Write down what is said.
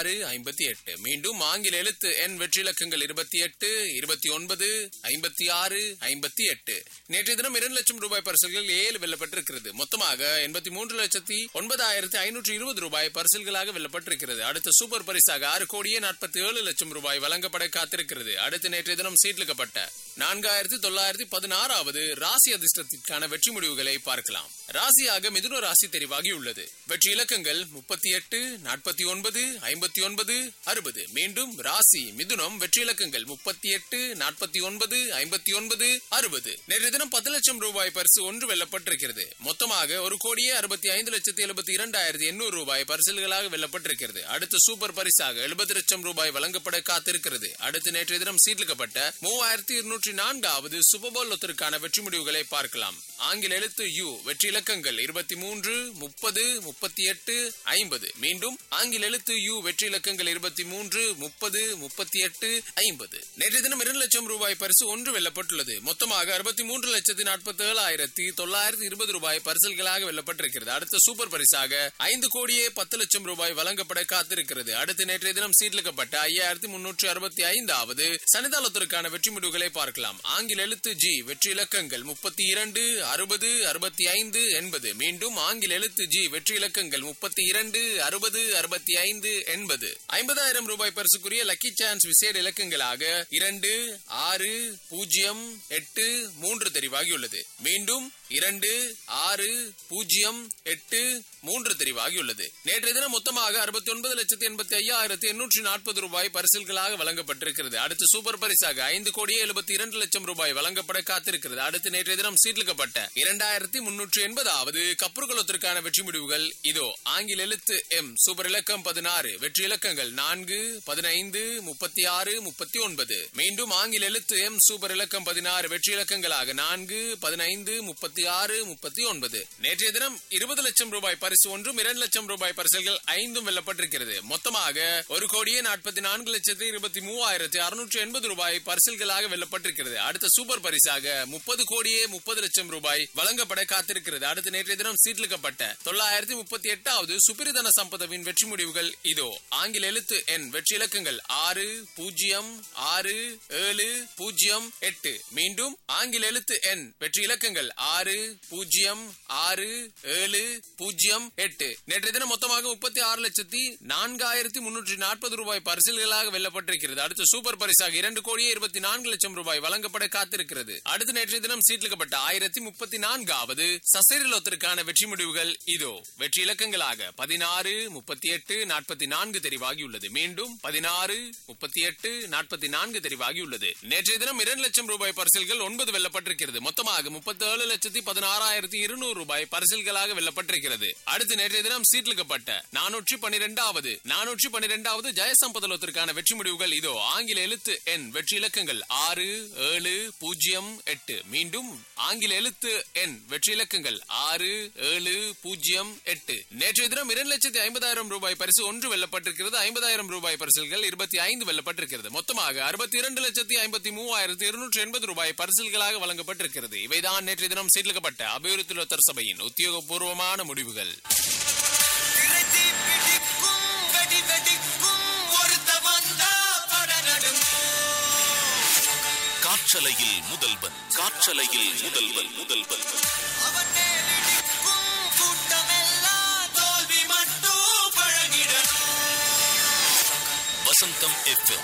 ஆறு ஐம்பத்தி எட்டு மீண்டும் ஆங்கில எழுத்து எண் வெற்றி இலக்கங்கள் இருபத்தி எட்டு இருபத்தி ஒன்பது ஐம்பத்தி ஆறு ஐம்பத்தி எட்டு நேற்றைய தினம் இரண்டு லட்சம் ரூபாய் பரிசுகள் ஏழு வெல்லப்பட்டிருக்கிறது மொத்தமாக எண்பத்தி மூன்று லட்சத்தி ஒன்பதாயிரத்தி ஐநூற்றி இருபது ரூபாய் பரிசுகளாக வெல்லப்பட்டிருக்கிறது அடுத்த சூப்பர் பரிசாக ஆறு கோடியே நாற்பத்தி ஏழு லட்சம் ரூபாய் வழங்கப்பட காத்திருக்கிறது அடுத்து நேற்றைய தினம் சீட்லிக்கப்பட்ட நான்காயிரத்தி தொள்ளாயிரத்தி பதினாறாவது ராசி அதிர்ஷ்டத்திற்கான வெற்றி முடிவுகளை பார்க்கலாம் ராசியாக மிதுன ராசி தெரிவாகியுள்ளது வெற்றி இலக்கங்கள் முப்பத்தி எட்டு நாற்பத்தி ஒன்பது ஐம்பத்தி ஒன்பது அறுபது மீண்டும் ராசி மிதுனம் வெற்றி இலக்கங்கள் முப்பத்தி எட்டு நாற்பத்தி ஒன்பது ஐம்பத்தி ஒன்பது அறுபது நேற்று தினம் பத்து லட்சம் ரூபாய் பரிசு ஒன்று வெல்லப்பட்டிருக்கிறது மொத்தமாக ஒரு கோடியே அறுபத்தி ஐந்து லட்சத்தி எழுபத்தி இரண்டாயிரத்தி எண்ணூறு ரூபாய் பரிசுகளாக வெல்லப்பட்டிருக்கிறது அடுத்த சூப்பர் பரிசாக எழுபது லட்சம் ரூபாய் வழங்கப்பட காத்திருக்கிறது அடுத்து நேற்றைய தினம் சீட்லிக்கப்பட்ட மூவாயிரத்தி இருநூற்றி நான்காவது சுபபோல் ஒத்தருக்கான வெற்றி முடிவுகளை பார்க்கலாம் ஆங்கில எழுத்து யு வெற்றி இலக்கங்கள் இருபத்தி மூன்று முப்பது முப்பத்தி எட்டு ஐம்பது மீண்டும் ஆங்கில எழுத்து யு வெற்றி இலக்கங்கள் இருபத்தி மூன்று முப்பது முப்பத்தி எட்டு ஐம்பது நேற்று தினம் இரண்டு லட்சம் ரூபாய் பரிசு ஒன்று வெல்லப்பட்டுள்ளது மொத்தமாக அறுபத்தி மூன்று லட்சத்தி நாற்பத்தி ஏழாயிரத்தி தொள்ளாயிரத்தி இருபது ரூபாய் பரிசல்களாக வெல்லப்பட்டிருக்கிறது அடுத்த சூப்பர் பரிசாக ஐந்து கோடியே பத்து லட்சம் ரூபாய் வழங்கப்பட காத்திருக்கிறது அடுத்து நேற்றைய தினம் சீட்லிக்கப்பட்ட ஐயாயிரத்தி முன்னூற்றி அறுபத்தி ஐந்தாவது சனிதாளத்திற்கான வெற்றி முடிவுகளை பார்க்கலாம் ஆங்கில எழுத்து ஜி வெற்றி இலக்கங்கள் முப்பத்தி இரண்டு அறுபது அறுபத்தி ஐந்து எண்பது மீண்டும் ஆங்கில எழுத்து ஜி வெற்றி இலக்கங்கள் முப்பத்தி இரண்டு அறுபது அறுபத்தி ஐந்து எண்பது ஐம்பதாயிரம் ரூபாய் பரிசுக்குரிய லக்கி சான்ஸ் விசேட இலக்கங்களாக இரண்டு ஆறு பூஜ்ஜியம் எட்டு மூன்று தெரிவாகியுள்ளது மீண்டும் இரண்டு ஆறு பூஜ்ஜியம் எட்டு மூன்று தெரிவாகியுள்ளது நேற்றைய தினம் மொத்தமாக அறுபத்தி ஒன்பது லட்சத்தி எண்பத்தி ஐயாயிரத்தி எண்ணூற்றி நாற்பது ரூபாய் பரிசில்களாக வழங்கப்பட்டிருக்கிறது அடுத்து சூப்பர் பரிசாக ஐந்து கோடியே எழுபத்தி இரண்டு லட்சம் ரூபாய் வழங்கப்பட காத்திருக்கிறது அடுத்து நேற்றைய தினம் சீட்லிக்கப்பட்ட இரண்டாயிரத்தி முன்னூற்றி எண்பதாவது கப்புறுகுளத்திற்கான வெற்றி முடிவுகள் இதோ ஆங்கில எழுத்து எம் சூப்பர் இலக்கம் பதினாறு வெற்றி இலக்கங்கள் நான்கு பதினைந்து முப்பத்தி ஆறு முப்பத்தி ஒன்பது மீண்டும் ஆங்கில எழுத்து எம் சூப்பர் இலக்கம் பதினாறு வெற்றி இலக்கங்களாக நான்கு பதினைந்து முப்பத்தி ஆறு முப்பத்தி ஒன்பது நேற்றைய தினம் இருபது லட்சம் ரூபாய் பரிசு ஒன்றும் இரண்டு லட்சம் ரூபாய் பரிசுகள் ஐந்தும் வெல்லப்பட்டிருக்கிறது மொத்தமாக ஒரு கோடியே நாற்பத்தி நான்கு லட்சத்தி இருபத்தி மூவாயிரத்தி அறுநூற்றி எண்பது ரூபாய் பரிசில்களாக வெல்லப்பட்டிருக்கிறது அடுத்த சூப்பர் பரிசாக முப்பது கோடியே முப்பது லட்சம் ரூபாய் வழங்கப்பட காத்திருக்கிறது அடுத்து நேற்றைய தினம் சீட்லிக்கப்பட்ட தொள்ளாயிரத்தி முப்பத்தி எட்டாவது சுப்பிரதன சம்பதவின் வெற்றி முடிவுகள் இதோ ஆங்கில எழுத்து எண் வெற்றி இலக்கங்கள் ஆறு பூஜ்ஜியம் ஆறு ஏழு பூஜ்ஜியம் எட்டு மீண்டும் ஆங்கில எழுத்து எண் வெற்றி இலக்கங்கள் ஆறு பூஜ்ஜியம் ஆறு ஏழு பூஜ்ஜியம் எட்டு நேற்றைய தினம் மொத்தமாக முப்பத்தி ஆறு லட்சத்தி நான்காயிரத்தி முன்னூற்றி நாற்பது ரூபாய் பரிசில்களாக வெல்லப்பட்டிருக்கிறது அடுத்து சூப்பர் பரிசாக இரண்டு கோடியே இருபத்தி நான்கு லட்சம் ரூபாய் வழங்கப்பட காத்திருக்கிறது அடுத்து நேற்றைய தினம் சீட்லிக்கப்பட்ட ஆயிரத்தி முப்பத்தி நான்காவது சசரிலோத்திற்கான வெற்றி முடிவுகள் இதோ வெற்றி இலக்கங்களாக பதினாறு முப்பத்தி எட்டு நாற்பத்தி நான்கு தெரிவாகியுள்ளது மீண்டும் பதினாறு முப்பத்தி எட்டு நாற்பத்தி நான்கு தெரிவாகியுள்ளது நேற்றைய தினம் இரண்டு லட்சம் ரூபாய் பரிசில்கள் ஒன்பது வெல்லப்பட்டிருக்கிறது மொத்தமாக முப்பத்தி ஏழு லட்சத்தி பதினாறாயிரத்தி இருநூறு ரூபாய் பரிசில்களாக வெல்லப்பட்டிருக்கிறது அடுத்து நேற்றைய தினம் சீட்லிக்கப்பட்ட நானூற்றி பன்னிரெண்டாவது நானூற்றி பன்னிரெண்டாவது ஜெயசம்பதலத்திற்கான வெற்றி முடிவுகள் இதோ ஆங்கில எழுத்து எண் வெற்றி இலக்கங்கள் ஆறு ஏழு பூஜ்ஜியம் எட்டு மீண்டும் ஆங்கில எழுத்து எண் வெற்றி இலக்கங்கள் ஆறு ஏழு பூஜ்ஜியம் எட்டு நேற்றைய தினம் இரண்டு லட்சத்தி ஐம்பதாயிரம் ரூபாய் பரிசு ஒன்று வெல்லப்பட்டிருக்கிறது ஐம்பதாயிரம் ரூபாய் பரிசுகள் இருபத்தி ஐந்து வெல்லப்பட்டிருக்கிறது மொத்தமாக அறுபத்தி இரண்டு லட்சத்தி ஐம்பத்தி மூவாயிரத்தி இருநூற்றி எண்பது ரூபாய் பரிசுகளாக வழங்கப்பட்டிருக்கிறது இவைதான் நேற்றைய தினம் சீட்லிக்கப்பட்ட அபிவிருத்தி லோத்தர் சபையின் உத்தியோகபூர்வமான முடிவுகள் திரைதி பிடிக்கும் வெடி வெடிக்கும் ஒருத்த வந்தா படநடும் காற்றலையில் முதல்வன் காற்றலையில் முதல்வன் முதல்வன் அவன் மேலிடிக்கும் கூட்டமெல்லாம் தோல்வி மட்டும் பழகிடணும் வசந்தம் எஃப்எம்